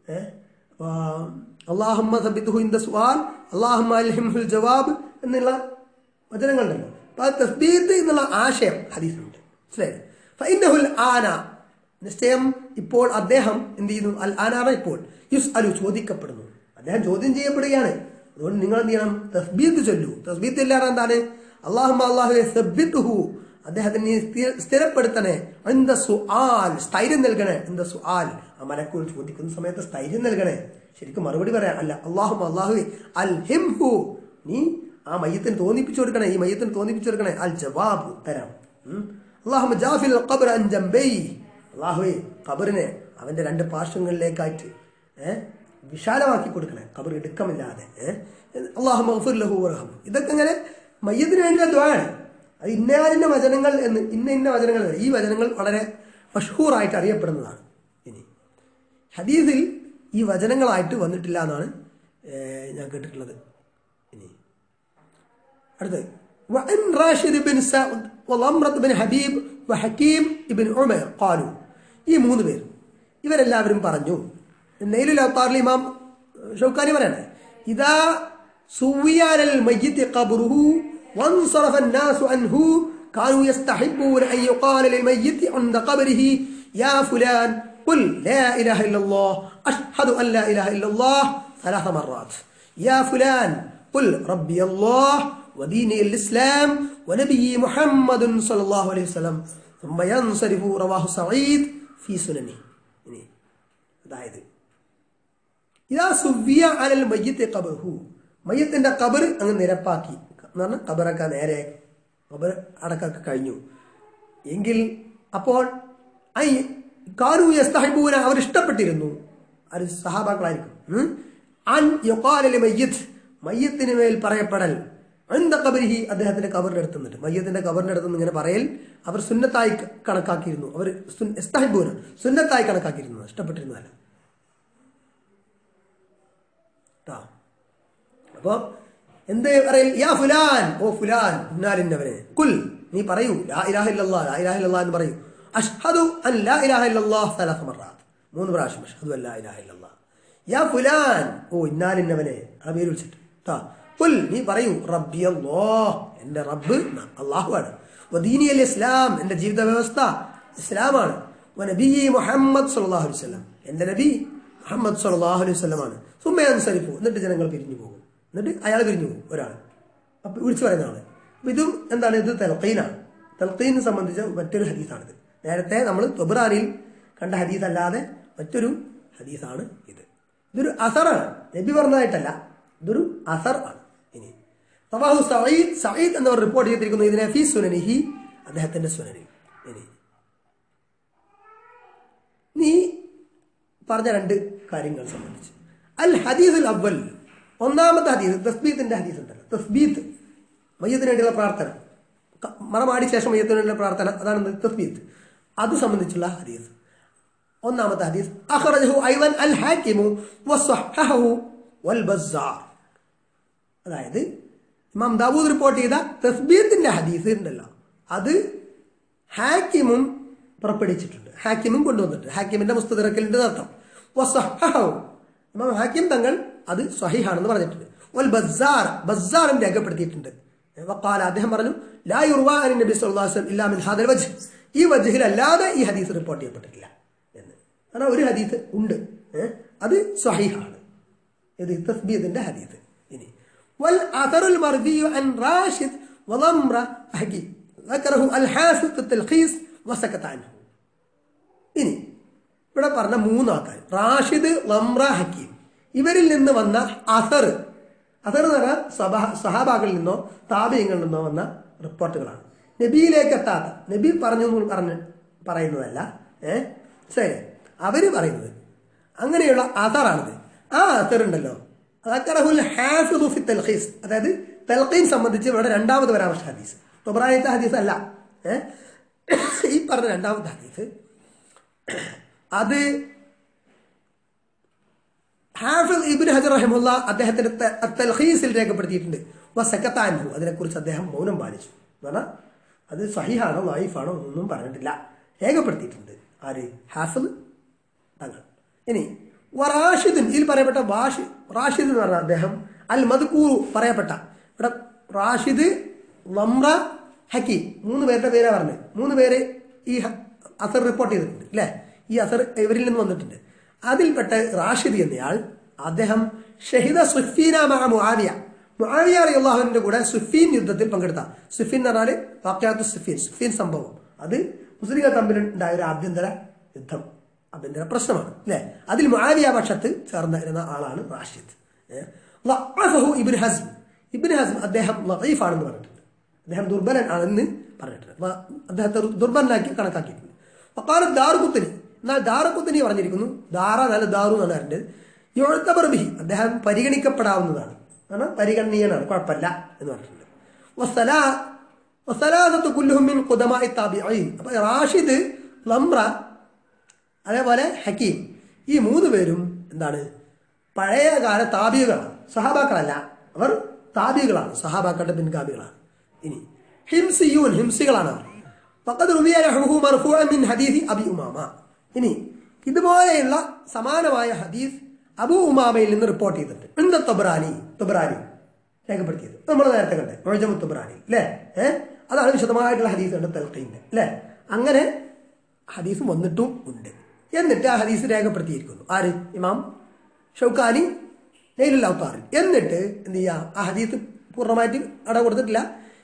അള്ളാഹമ്മ സബിത്തുഹു ഇൻ ദ സുആൽ അള്ളാഹമ്മ അൽഹിംഹുൽ ജവാബ് എന്നുള്ള വചനങ്ങളുണ്ടല്ലോ അപ്പൊ ആ തസ്ബീത്ത് എന്നുള്ള ആശയം ഹദീസിലുണ്ട് മനസ്സിലായത് ഫൈനഹുൽ ആന നിശ്ചയം ഇപ്പോൾ അദ്ദേഹം എന്ത് ചെയ്യുന്നു അൽ ആനാറ ഇപ്പോൾ യുസ് അലു ചോദിക്കപ്പെടുന്നു അദ്ദേഹം ചോദ്യം ചെയ്യപ്പെടുകയാണ് അതുകൊണ്ട് നിങ്ങൾ എന്ത് ചെയ്യണം തസ്ബീത്ത് ചൊല്ലൂ തസ്ബീത്ത് ഇല്ലാതെ എന്താണ് അള്ളാഹു അള്ളാഹുവെ സബ്ബിത്തുഹു അദ്ദേഹത്തിന് നീ സ്ഥിര- സ്ഥിരപ്പെടുത്തണേ എന്ത സുആൽ സ്ഥൈര്യം നൽകണേ എന്ത സുആൽ ആ മലക്കൂൾ ചോദിക്കുന്ന സമയത്ത് സ്ഥൈര്യം നൽകണേ ശരിക്കും മറുപടി പറയാം അല്ല അള്ളാഹു അള്ളാഹു അൽ ഹിംഹു നീ ആ മയ്യത്തിന് തോന്നിപ്പിച്ചു കൊടുക്കണേ ഈ മയ്യത്തിന് തോന്നിപ്പിച്ചു കൊടുക്കണേ അൽ ജവാബ് ഉത്തരം അള്ളാഹു ജാഫിൽ ഖബർ അൻ ജംബൈ അള്ളാഹുവെ ഖബറിനെ അവന്റെ രണ്ട് പാർശ്വങ്ങളിലേക്കായിട്ട് ഏഹ് വിശാലമാക്കി കൊടുക്കണേ ഖബർ ഇടുക്കമില്ലാതെ ഏഹ് അള്ളാഹു മഗ്ഫിർ ലഹു വർഹം ഇതൊക്കെ ഇങ്ങനെ മയ്യത്തിന് വേണ്ടിയുള്ള ദ്വാണ് അത് ഇന്നാലിന്റെ വചനങ്ങൾ എന്ന് ഇന്ന ഇന്ന വചനങ്ങൾ എന്ന്. ഈ വചനങ്ങൾ വളരെ മഷഹൂറായിട്ട് അറിയപ്പെടുന്നതാണ് ഇനി ഹദീസിൽ ഈ വചനങ്ങളായിട്ട് വന്നിട്ടില്ല എന്നാണ് ഏഹ്, ഞാൻ കേട്ടിട്ടുള്ളത് ഇനി അടുത്തത് وعن راشد بن سعد والأمرة بن حبيب وحكيم بن عمر قالوا ഈ മൂന്ന് പേർ ഇവരെല്ലാവരും പറഞ്ഞു നെയ്ലുൽ അവതാറിൽ ഇമാം ഷൗക്കാനി പറയണേ ഇതാ സുവിയാനൽ മയ്യിത്ത് ഖബറുഹു وانصرف الناس عنه كانوا يستحبون أن يقال للميت عند قبره يا فلان قل لا إله إلا الله أشهد أن لا إله إلا الله ثلاث مرات يا فلان قل ربي الله وديني الإسلام ونبي محمد صلى الله عليه وسلم ثم ينصرف رواه سعيد في سننه ഇനി അതായത് ഇതാ സുവ്യ അലൽ മയ്യത്തെ കബർഹു മയ്യത്തിന്റെ കബർ അങ്ങ് നിരപ്പാക്കി എന്ന് പറഞ്ഞാൽ കബറൊക്കെ നേരെ കബർ അടക്കൊക്കെ കഴിഞ്ഞു എങ്കിൽ അപ്പോൾ ഐ കാരു യസ്തഹിബൂന അവർ ഇഷ്ടപ്പെട്ടിരുന്നു അത് സഹാബാക്കളായിരിക്കും ഉം? അൻ യുഖാലലി മയ്യത്ത് മയ്യത്തിന് മേൽ പറയപ്പെടൽ എന്താ കബരിഹി അദ്ദേഹത്തിന്റെ കബറിന്റെ അടുത്ത് നിന്നിട്ട് മയ്യത്തിന്റെ കബറിന്റെ അടുത്ത് നിന്ന് ഇങ്ങനെ പറയൽ അവർ സുന്നത്തായി ക- കണക്കാക്കിയിരുന്നു അവർ സുൻ- ഇസ്തഹിബൂന സുന്നത്തായി കണക്കാക്കിയിരുന്നു ഇഷ്ടപ്പെട്ടിരുന്നതല്ല ട്ടാ. അപ്പൊ എന്ത് പറയൽ യാ ഫുലാൻ ഓ ഫുലാൻ ഇന്നാലിന്നവനെ കുൽ നീ പറയൂ ലാ ഇലാഹ ഇല്ലല്ലാ ലാ ഇലാഹ ഇല്ലല്ലാ എന്ന് പറയൂ അഷ്ഹദു അൻ ലാ ഇലാഹ ഇല്ലല്ലാഹ് സലാസ മറാത്ത് മൂന്ന് പ്രാവശ്യം അഷ്ഹദു അൻ ലാ ഇലാഹ ഇല്ലല്ലാ യാ ഫുലാൻ ഓ ഇന്നാലിന്നവനെ ആ പേര് വിളിച്ചിട്ട് ട്ടാ. കുൽ നീ പറയൂ റബ്ബി അല്ലാഹ് എന്റെ റബ്ബ് ന- അല്ലാഹുവാണ് വദീനി അൽ ഇസ്ലാം എന്റെ ജീവിത വ്യവസ്ഥ ഇസ്ലാമാണ് വനബി മുഹമ്മദ് സല്ലല്ലാഹു അലൈഹി വസല്ലം എന്റെ നബി മുഹമ്മദ് സല്ലല്ലാഹു അലൈഹി വസല്ലമാണ് സുമ്മയനുസരിപ്പു എന്നിട്ട് ജനങ്ങൾ പിരിഞ്ഞു പോകും എന്നിട്ട് അയാൾ പിരിഞ്ഞു പോകും ഒരാൾ അപ്പൊ വിളിച്ചു പറയുന്ന ആള് അപ്പൊ ഇതും എന്താണ് ഇത് തെൽക്കീനാണ് തെൽക്കീനെ സംബന്ധിച്ച മറ്റൊരു ഹദീസാണിത് നേരത്തെ നമ്മൾ തൊബറാനിൽ കണ്ട ഹദീസ് അല്ലാതെ മറ്റൊരു ഹദീസാണ് ഇത് ഇതൊരു അസറാണ് നബി പറഞ്ഞതായിട്ടല്ല ഇതൊരു അസർ ആണ് ഇനി റവാഹു സഈദ് സഈദ് എന്നവർ റിപ്പോർട്ട് ചെയ്തിരിക്കുന്നു ഇതിനെ ഫി സുനനിഹി അദ്ദേഹത്തിന്റെ സുനനിൽ ഇനി നീ പറഞ്ഞ രണ്ട് കാര്യങ്ങൾ സംബന്ധിച്ച് അൽ ഹദീസുൽ അവൽ ഒന്നാമത്തെ ഹദീസ് തസ്ബീത്തിന്റെ ഹദീസ് ഉണ്ടല്ലോ തസ്ബീത്ത് മയ്യത്തിന് വേണ്ടിയുള്ള പ്രാർത്ഥന ക- മറമാടി ശേഷം മയ്യത്തിന് വേണ്ടിയുള്ള പ്രാർത്ഥന അതാണ് എന്ത്? തസ്ബീത്ത് അത് സംബന്ധിച്ചുള്ള ഹദീസ് ഒന്നാമത്തെ ഹദീസ് അഖറജഹു ഐവൻ അൽ ഹാക്കിമു വസ്വഹഹു വൽ ബസ്സാർ അതായത് ഇമാം ദാവൂദ് റിപ്പോർട്ട് ചെയ്ത തസ്ബീത്തിന്റെ ഹദീസ് ഉണ്ടല്ലോ അത് ഹാക്കിമും പുറപ്പെടുവിച്ചിട്ടുണ്ട് ഹാക്കിമും കൊണ്ടുവന്നിട്ടുണ്ട് ഹാക്കിമിന്റെ മുസ്തദിറക്കലിന്റെ അർത്ഥം വസഹഹു. ഇമാം ഹാക്കിം തങ്ങൾ അത് സ്വഹിഹാണെന്ന് പറഞ്ഞിട്ടുണ്ട് വൽ ബസാർ ബസാറും രേഖപ്പെടുത്തിയിട്ടുണ്ട് വക്കാല അദ്ദേഹം പറഞ്ഞു ലാ യുർവാ അനി നബി സല്ലല്ലാഹു അലൈഹി വസല്ലം ഇല്ലാ മിൻ ഹാദൽ വജ്ഹ് ഈ വജ്ഹിൽ അല്ലാതെ ഈ ഹദീസ് റിപ്പോർട്ട് ചെയ്യപ്പെട്ടിട്ടില്ല എന്ന് കാരണം ഒരു ഹദീസ് ഉണ്ട് ഏ? അത് സ്വഹീഹാണ് ഇത് തസ്ബീദിന്റെ ഹദീസ് ഇനി വൽ അഥറുൽ മർദി അൻ റാഷിദ് വലംറ ഹക്കി ذكره الحافظ في التلخيص وسكت عنه ഇനി ഇവിടെ പറഞ്ഞ മൂന്ന് ആൾക്കാർ റാഷിദ് ലംറ ഹക്കീം ഇവരിൽ നിന്ന് വന്ന അസർ അസർ എന്ന് പറഞ്ഞാൽ സഭ സഹാബാകളിൽ നിന്നോ താപയങ്ങളിൽ നിന്നോ വന്ന റിപ്പോർട്ടുകളാണ് നബിയിലേക്ക് എത്താത്ത നബി പറഞ്ഞു എന്ന് പറഞ്ഞ് പറയുന്നതല്ല ഏ ശരി അവര് പറയുന്നത് അങ്ങനെയുള്ള അസറാണിത് ആ അസർ ഉണ്ടല്ലോ അക്കറഹുൽ ഹാഫിദു ഫി തൽഖീസ് അതായത് തൽഖീൻ സംബന്ധിച്ച് ഇവിടെ രണ്ടാമത് പരാമർശ ഹദീസ് തൊബ്രായത്തെ ഹദീസ് അല്ല ഏ ഈ പറഞ്ഞ രണ്ടാമത്തെ ഹദീസ് അത് ഹാഫിദ് ഇബിൻ ഹജർ റഹിമുള്ള അദ്ദേഹത്തിന്റെ ത- തൽഖീസിൽ രേഖപ്പെടുത്തിയിട്ടുണ്ട് വസക്കത്താൻഹു അതിനെക്കുറിച്ച് അദ്ദേഹം മൗനം പാലിച്ചു എന്ന് പറഞ്ഞാൽ അത് സഹിഹാണോ ലൈഫാണോ ഒന്നും പറഞ്ഞിട്ടില്ല രേഖപ്പെടുത്തിയിട്ടുണ്ട് ആര് ഹാഫിദ് തങ്ങൾ ഇനി വറാഷിദിൻ ഇതിൽ പറയപ്പെട്ട വാഷി റാഷിദ് എന്ന് പറഞ്ഞ അദ്ദേഹം അൽ മദ്കൂറു പറയപ്പെട്ട ഇവിടെ റാഷിദ് ലംറ ഹക്കീം മൂന്ന് പേരുടെ പേരാ പറഞ്ഞത് മൂന്ന് പേര് ഈ ഹ- അസർ റിപ്പോർട്ട് ചെയ്തിട്ടുണ്ട് അല്ലേ ഈ അസർ ഇവരിൽ നിന്ന് വന്നിട്ടുണ്ട് അതിൽപ്പെട്ട റാഷിദ് എന്നയാൾ അദ്ദേഹം ഷഹിദ സുഫീന മഹ മുആവിയ മുആവിയ അള്ളാഹുവിന്റെ കൂടെ സുഫീൻ യുദ്ധത്തിൽ പങ്കെടുത്ത സുഫീൻ എന്ന് പറഞ്ഞാല് വാക്യാത്തു സുഫീൻ സുഫീൻ സംഭവം അത് മുസ്ലിങ്ങൾ തമ്മിൽ ഉണ്ടായ ഒരു ആഭ്യന്തര യുദ്ധം ആഭ്യന്തര പ്രശ്നമാണ് അല്ലെ അതിൽ മുആവിയ പക്ഷത്ത് ചേർന്നിരുന്ന ആളാണ് റാഷിദ് ഏഹ്. ലഅഫഹു ഇബ്നു ഹസ്ം ഇബ്നു ഹസ്ം അദ്ദേഹം ലഈഫാണെന്ന് പറഞ്ഞിട്ടുണ്ട് അദ്ദേഹം ദുർബലൻ ആണെന്ന് പറഞ്ഞിട്ടുണ്ട് അപ്പൊ അദ്ദേഹത്തെ ദുർബലനാക്കി കണക്കാക്കിയിട്ടുണ്ട് വക്കാല ദാറുകുത്തനി എന്നാൽ ദാറുകുത്തനി പറഞ്ഞിരിക്കുന്നു ദാറ നല്ല ദാറു എന്നാണ് പറഞ്ഞത് യുഴത്തബർ ബിഹി അദ്ദേഹം പരിഗണിക്കപ്പെടാവുന്നതാണ് കാരണം പരിഗണനീയനാണ് കുഴപ്പമില്ല എന്ന് പറഞ്ഞിട്ടുണ്ട് വസ്സലാ വസ്സലാസത്ത് കുല്ലുഹും മിൻ ഖുദമാഇ താബിഈൻ അപ്പൊ റാഷിദ് ലംറ അതേപോലെ ഹക്കീം ഈ മൂന്ന് പേരും എന്താണ് പഴയ കാല താബികളാണ് സഹാബാക്കളല്ല അവർ താബികളാണ് സഹാബാക്കളുടെ പിൻഗാമികളാണ് ഇനി ഹിംസിയൂൻ ഹിംസികളാണ് അവർ ഫഖദ് റുവിയ ലഹുഹു മർഫൂഅൻ മിൻ ഹദീസ് അബി ഉമാമ ഇനി ഇതുപോലെയുള്ള സമാനമായ ഹദീസ് അബു ഉമാമയിൽ നിന്ന് റിപ്പോർട്ട് ചെയ്തിട്ടുണ്ട് എന്ത തൊബ്രാനി തൊബ്രാനി രേഖപ്പെടുത്തിയത് നമ്മൾ നേരത്തെ കണ്ടത് മൊഴജമു തൊബ്രാനി അല്ലേ ഏഹ് അതാണ് വിശദമായിട്ടുള്ള ഹദീസ് ഉണ്ട് തെൽക്കീന്റെ അല്ലേ അങ്ങനെ ഹദീസ് വന്നിട്ടും ഉണ്ട് എന്നിട്ട് ആ ഹദീസ് രേഖപ്പെടുത്തിയിരിക്കുന്നു ആര് ഇമാം ഷൗക്കാനി നെയ്ലുൽ ഔത്താറിൽ എന്നിട്ട് എന്ത് ചെയ്യാ ആ ഹദീസ് പൂർണ്ണമായിട്ട് അട കൊടുത്തിട്ടില്ല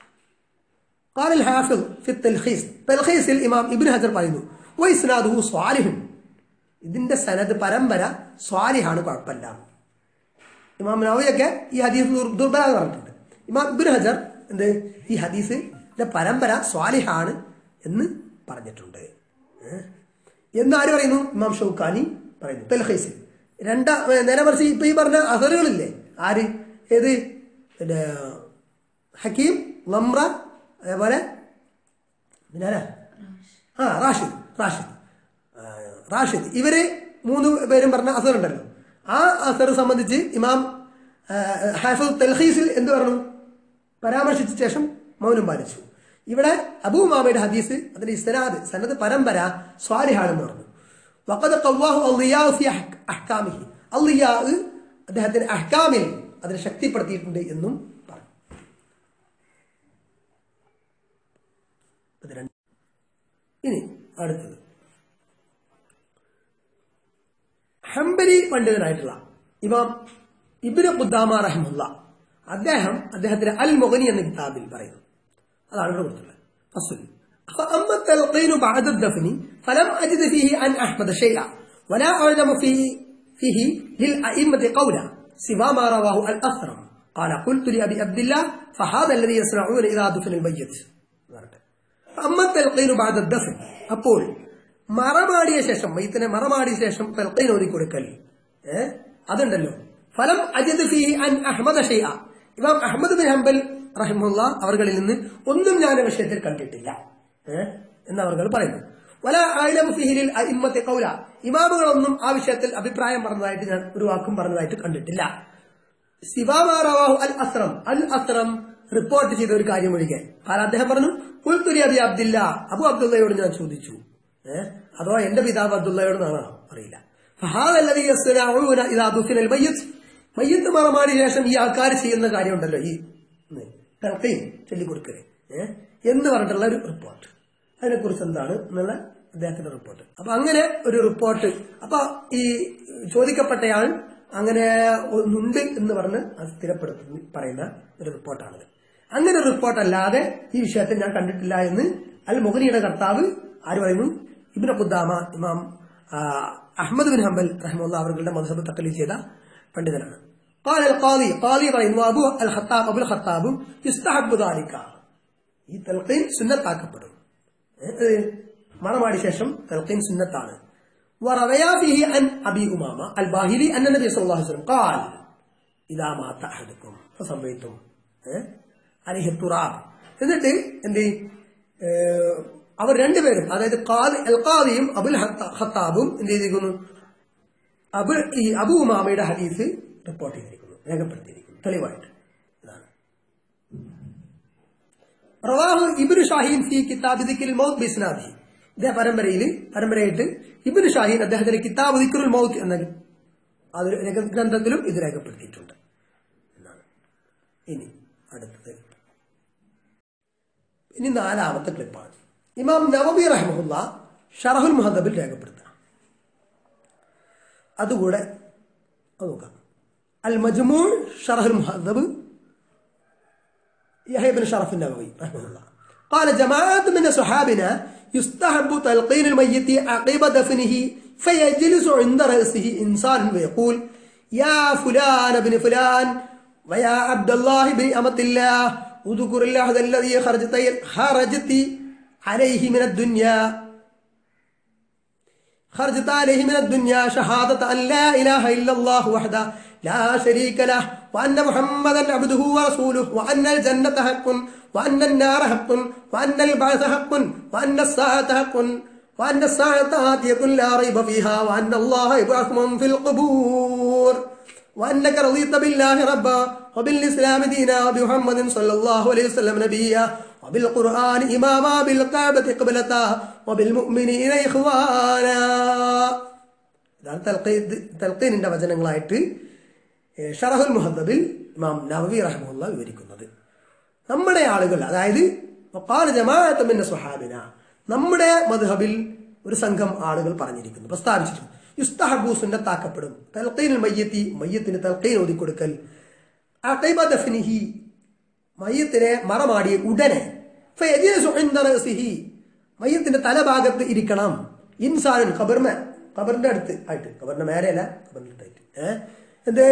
قال الحافظ في التلخيص تلخيص الإمام ابن ഹജർ പറയുന്നു വൈസ്നാദുഹു സ്വാലിഹുൻ ഇതിന്റെ സനത് പരമ്പര സ്വാലിഹാണ് കുഴപ്പമില്ല ഇമാം നവയൊക്കെ ഈ ഹദീസ് ദുർ- ദുർബല എന്ന് പറഞ്ഞിട്ടുണ്ട് ഇമാം ഇബ്നു ഹജർ എന്ത് ഈ ഹദീസിന്റെ പരമ്പര സ്വാലിഹാണ് എന്ന് പറഞ്ഞിട്ടുണ്ട് ഏഹ്? എന്ന് ആര് പറയുന്നു ഇമാം ഷൗക്കാനി പറയുന്നു തെൽഹൈസിൽ രണ്ടാ ഏ, നേരെ മറിച്ച് ഇപ്പൊ ഈ പറഞ്ഞ അസറുകളില്ലേ ആര് ഏത് പിന്നെ ഹക്കീം ലംറ അതേപോലെ പിന്നെ ആരാ? ആ റാഷിദ് റാഷിദ് ആ, റാഷിദ് ഇവര് മൂന്ന് പേരും പറഞ്ഞ അസർ ഉണ്ടല്ലോ ആ അസർ സംബന്ധിച്ച് ഇമാം ആ, ഹാഫിദ് തെൽഹീസിൽ എന്ത് പറഞ്ഞു പരാമർശിച്ച ശേഷം മൗനം പാലിച്ചു ഇവിടെ അബൂ മാമയുടെ ഹദീസ് അതിന്റെ ഇസ്തനാദ് സനത് പരമ്പര സ്വാലിഹാണെന്ന് പറഞ്ഞു വഖദ് ഖവ്വാഹു അള്ളിയാ ഫി അഹ്- അഹ്കാമിഹി അള്ളിയാ അദ്ദേഹത്തിന്റെ അഹ്കാമിൽ അതിനെ ശക്തിപ്പെടുത്തിയിട്ടുണ്ട് എന്നും പറഞ്ഞു ഇത് രണ്ട് ഇനി അടുത്തത് ഹംബലി പണ്ഡിതനായിട്ടുള്ള ഇമാം ഇബിന് ഖുദ്ദാമ റഹ്മുല്ല അദ്ദേഹം അദ്ദേഹത്തിന്റെ അൽ മൊഹനി എന്ന കിതാബിൽ പറയുന്നു അതാണ് ഇവിടെ കൊടുത്തുള്ളത് ഫസ്ൽ فأما التلقين بعد الدفن فلم أجد فيه عن أحمد شيئا ولا أعلم فيه فيه للأئمة قولا سوى ما رواه الأثرم قال قلت لأبي عبد الله فهذا الذي يصنعون إذا دفن الميت അമ്മ തെൽക്കൈനു ബാദ ദഫൻ അപ്പോൾ മറമാടിയ ശേഷം മയ്യത്തിനെ മറമാടിയ ശേഷം തെൽക്കൈൻ ഓതി കൊടുക്കൽ ഏ അതുണ്ടല്ലോ ഫലം അജിദ് ഫി അൻ അഹമ്മദ് ഷെയ്യ ഇമാം അഹമ്മദ് ബിൻ ഹംബൽ റഹിമുള്ള അവർകളിൽ നിന്ന് ഒന്നും ഞാൻ ആ വിഷയത്തിൽ കണ്ടിട്ടില്ല ഏ എന്നവർകൾ പറയുന്നു വല ആയിരം ഫിഹിലിൽ ഇമ്മത്തെ കൗല ഇമാമുകളൊന്നും ആ വിഷയത്തിൽ അഭിപ്രായം പറഞ്ഞതായിട്ട് ഞാൻ ഒരു വാക്കും പറഞ്ഞതായിട്ട് കണ്ടിട്ടില്ല സിവാമാറാവാഹു അൽ അസ്രം അൽ അസ്രം റിപ്പോർട്ട് ചെയ്ത ഒരു കാര്യം ഒഴികെ കാരണം അദ്ദേഹം പറഞ്ഞു കുൽത്തുരി അബി അബ്ദില്ല അബു അബ്ദുള്ളയോട് ഞാൻ ചോദിച്ചു ഏഹ് അഥവാ എന്റെ പിതാവ് അബ്ദുള്ളയോടെന്നാണോ അറിയില്ല ഫഹാദല്ലദീ യസ്നഊന ഇദാ ദുഫിനൽ മയ്യിത്ത് മയ്യത്ത് മറമാടിയ ശേഷം ഈ ആൾക്കാർ ചെയ്യുന്ന കാര്യമുണ്ടല്ലോ ഈ തൽക്കീം ചൊല്ലിക്കൊടുക്കല് ഏഹ് എന്ന് പറഞ്ഞിട്ടുള്ള ഒരു റിപ്പോർട്ട് അതിനെക്കുറിച്ച് എന്താണ് എന്നുള്ള അദ്ദേഹത്തിന്റെ റിപ്പോർട്ട് അപ്പൊ അങ്ങനെ ഒരു റിപ്പോർട്ട് അപ്പൊ ഈ ചോദിക്കപ്പെട്ടയാൾ അങ്ങനെ ഒന്നുണ്ട് എന്ന് പറഞ്ഞ് അത് സ്ഥിരപ്പെടുത്തി പറയുന്ന ഒരു റിപ്പോർട്ടാണിത് അങ്ങനെ ഒരു റിപ്പോർട്ട് അല്ലാതെ ഈ വിഷയത്തിൽ ഞാൻ കണ്ടിട്ടില്ല എന്ന് അൽ മുഗനിയുടെ കർത്താവ് ആര് പറയുന്നു ഇബിന് ഖുദ്ദാമ ഇമാം ആ, അഹമ്മദ് ബിൻ ഹംബൽ റഹ്മുള്ള അവരുടെ മധുസബ് തക്കലി ചെയ്ത പണ്ഡിതനാണ് قال القاضي قاضي പറയുന്നു Abu al Khattab Abul Khattab യുസ്തഹബ്ബു ദാലിക ഈ തൽഖീൻ സുന്നത്താക്കപ്പെടും ഏത്? മറമാടി ശേഷം തൽഖീൻ സുന്നത്താണ് ورويا فيه عن ابي امامه الباهلي ان النبي صلى الله عليه وسلم قال اذا مات احدكم فصليتم ഏഹ്? അലൈഹി തുറാബ് എന്നിട്ട് എന്ത് ഏഹ്, അവർ രണ്ടുപേരും അതായത് ഖാദി അൽ ഖാദിയും അബുൽ ഹത്ത- ഖത്താബും എന്ത് ചെയ്തിരിക്കുന്നു അബു ഈ അബു ഉമാമയുടെ ഹദീസ് റിപ്പോർട്ട് ചെയ്തിരിക്കുന്നു രേഖപ്പെടുത്തിയിരിക്കുന്നു തെളിവായിട്ട് ഇതാണ് റവാഹു ഇബ്നു ഷാഹീൻ ഫി കിതാബ് ദിക്റിൽ മൗത്ത് ബിസ്നാദി ഇതേ പരമ്പരയിൽ പരമ്പരയായിട്ട് ഇബ്നു ഷാഹീൻ അദ്ദേഹത്തിന്റെ കിതാബ് ദിക്റുൽ മൗത്ത് എന്ന അത് രേഖ- ഗ്രന്ഥത്തിലും ഇത് രേഖപ്പെടുത്തിയിട്ടുണ്ട് എന്നാണ് ഇനി അടുത്തത് ഇനി നാലാമത്തെ ക്ലിപ്പാണ് ഇമാം നവബി റഹ്മുല്ല ഷറഹുൽ മുഹദബിൽ രേഖപ്പെടുത്തുക അതുകൂടെ അത് നോക്കാം അൽ മജ്മൂൾ ഷറഹുൽ മുഹദബ് يحيى بن شرف النووي رحمه الله قال جماعة من صحابنا يستحب تلقين الميت عقب دفنه فيجلس عند رأسه إنسان ويقول يا فلان بن فلان ويا عبد الله بن أمة الله اذكر الله الذي خرجت خرجت عليه من الدنيا خرجت عليه من الدنيا شهادة أن لا إله إلا الله وحده لا شريك له وأن محمدا عبده ورسوله وأن الجنة حق وأن النار حق وأن البعث حق وأن الساعة حق وأن الساعة آتية لا ريب فيها وأن الله يبعث من في القبور وأنك رضيت بالله ربا وبالإسلام دينا وبمحمد صلى الله عليه وسلم نبيا وبالقرآن إماما بالكعبة قبلتا وبالمؤمنين إخوانا ഇതാണ് തൽഖീദ് തൽഖീനിന്റെ വചനങ്ങളായിട്ട് ഏ, ഷറഹുൽ മുഹദ്ദബിൽ ഇമാം നവവി റഹ്മുല്ല വിവരിക്കുന്നത് നമ്മുടെ ആളുകൾ അതായത് വഖാല ജമാഅത്തും മിന്ന സ്വഹാബിന നമ്മുടെ മദ്ഹബിൽ ഒരു സംഘം ആളുകൾ പറഞ്ഞിരിക്കുന്നു പ്രസ്താവിച്ചിരിക്കുന്നു യുസ്തഹബു സുന്നത്താക്കപ്പെടും തൽഖീനുൽ മയ്യത്തി മയ്യത്തിന് തൽഖീൻ ഓതിക്കൊടുക്കൽ അഖൈബ ദഫ്നിഹി മയ്യത്തിനെ മറമാടിയ ഉടനെ ഫയജ്ലിസു ഇൻദ റഅസിഹി മയ്യത്തിന്റെ തലഭാഗത്ത് ഇരിക്കണം ഇൻസാനൻ ഖബർമ ഖബറിന്റെ അടുത്ത് ആയിട്ട് ഖബറിന്റെ മേലെയല്ല ഖബറിന്റെ അടുത്തായിട്ട് ഏഹ് എന്ത്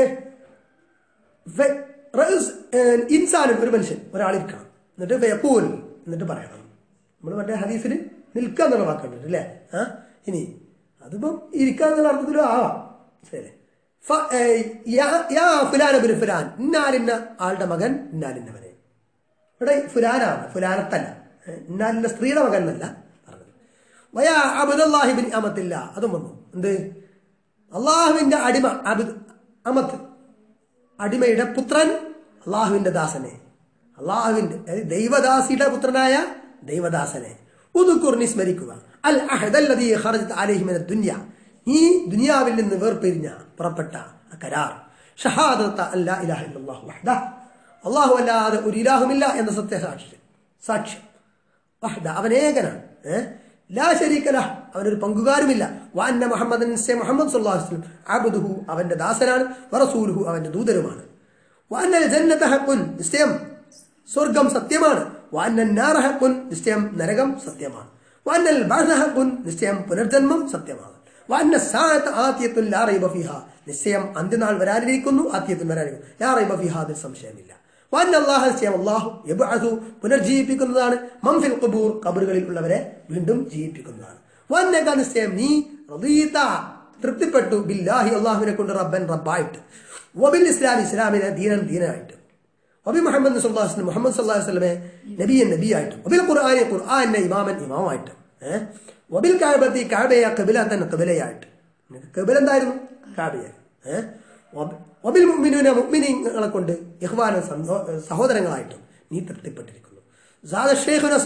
ഫ- റഅസ്, ഏഹ്, ഇൻസാനും ഒരു മനുഷ്യൻ ഒരാളിരിക്കണം എന്നിട്ട് ഫയഖൂൽ എന്നിട്ട് പറയണം നമ്മൾ മറ്റേ ഹദീസിൽ നിൽക്കുക എന്നുള്ള വാക്കുണ്ട് അല്ലേ ആ ഇനി അതിപ്പം ഇരിക്കുക എന്നുള്ള അർത്ഥത്തിലും ആവാം ശരി ഫ- ഏഹ്, യാ- യാ ഫുലാൻ ബിൻ ഫുലാൻ ഇന്നാലിന്ന ആളുടെ മകൻ ഇന്നാലിന്ന മകൻ ഇവിടെ ഫുലാനാണ് ഫുലാനത്തല്ല ഏഹ്, ഇന്നാലിന്റെ സ്ത്രീയുടെ മകൻ എന്നല്ല പറഞ്ഞത് വയാ അബുദല്ലാഹിബിൻ അമത്തില്ല അതും വന്നു എന്ത് അള്ളാഹുവിന്റെ അടിമ അബുദ് അമത്ത് അടിമയുടെ പുത്രൻ അള്ളാഹുവിന്റെ ദാസനെ അള്ളാഹുവിന്റെ അതായത് ദൈവദാസിയുടെ പുത്രനായ ദൈവദാസനെ ഉദുക്കുറിനി സ്മരിക്കുക അൽ അഹദല്ലദീ ഖറജത് അലൈഹി മിന ദുനിയ ഈ ദുനിയാവിൽ നിന്ന് വേർപിരിഞ്ഞ പുറപ്പെട്ട ആ കരാർ ഷഹാദത്ത അല്ലാ ഇലാഹ ഇല്ലല്ലാഹു വഹ്ദഹ് അള്ളാഹു അല്ലാതെ ഒരു ഇലാഹുമില്ല എന്ന സത്യസാക്ഷ്യം സാക്ഷ്യം വഹ്ദ അവൻ ഏകനാണ് ഏഹ് ലാ ശരീക ലഹ് അവനൊരു പങ്കുകാരുമില്ല വാന്ന മുഹമ്മദൻ നിശ്ചയ മുഹമ്മദ് സല്ലല്ലാഹു അലൈഹി വസല്ലം അബ്ദുഹു അവന്റെ ദാസനാണ് വറസൂലുഹു അവന്റെ ദൂതനുമാണ് വാന്നൽ ജന്നത ഹഖുൻ നിശ്ചയം സ്വർഗം സത്യമാണ് വാന്നൻ നാറ ഹഖുൻ നിശ്ചയം നരകം സത്യമാണ് വാന്നൽ ബഅസ ഹഖുൻ നിശ്ചയം പുനർജന്മം സത്യമാണ് വാന്ന സാഅത്ത് ആതിയത്തുൻ ലാ റൈബ ഫീഹാ നിശ്ചയം അന്ത്യനാൾ വരാനിരിക്കുന്നു ആതിയത്തുൻ വരാനിരിക്കുന്നു ലാ റൈബ ഫീഹാ അതിൽ സംശയമില്ല വാന്ന അല്ലാഹു നിശ്ചയം അല്ലാഹു യബ്അസു പുനർജീവിപ്പിക്കുന്നതാണ് മംഫിൽ ഖുബൂർ ഖബറുകളിൽ ഉള്ളവരെ വീണ്ടും ജീവിപ്പിക്കുന്നതാണ് വാന്നക നിശ്ചയം നീ റദീത തൃപ്തിപ്പെട്ടു ബില്ലാഹി അള്ളാഹുവിനെ കൊണ്ട് റബ്ബൻ റബ്ബായിട്ട് വബിൽ ഇസ്ലാം ഇസ്ലാമിനെ ദീനൻ ദീനായിട്ട് വബി മുഹമ്മദ് സല്ലല്ലാഹു അലൈഹി വസല്ലം മുഹമ്മദ് സല്ലല്ലാഹു അലൈഹി വസല്ലമെ നബിയൻ നബിയായിട്ട് വബിൽ ഖുർആനി ഖുർആനെ ഇമാമൻ ഇമാമായിട്ട് ഏഹ് വബിൽ കഅബത്തി കഅബയെ ഖിബലതൻ ഖിബലയായിട്ട് ഖിബല എന്തായിരുന്നു കഅബയായി ഏഹ് വബ- വബിൽ മുഅ്മിനൂന മുഅ്മിനീങ്ങളെ കൊണ്ട് ഇഖ്വാന സഹോദരങ്ങളായിട്ടും നീ തൃപ്തിപ്പെട്ടിരിക്കുന്നു സാദ ഷെയ്ഖ് നസർ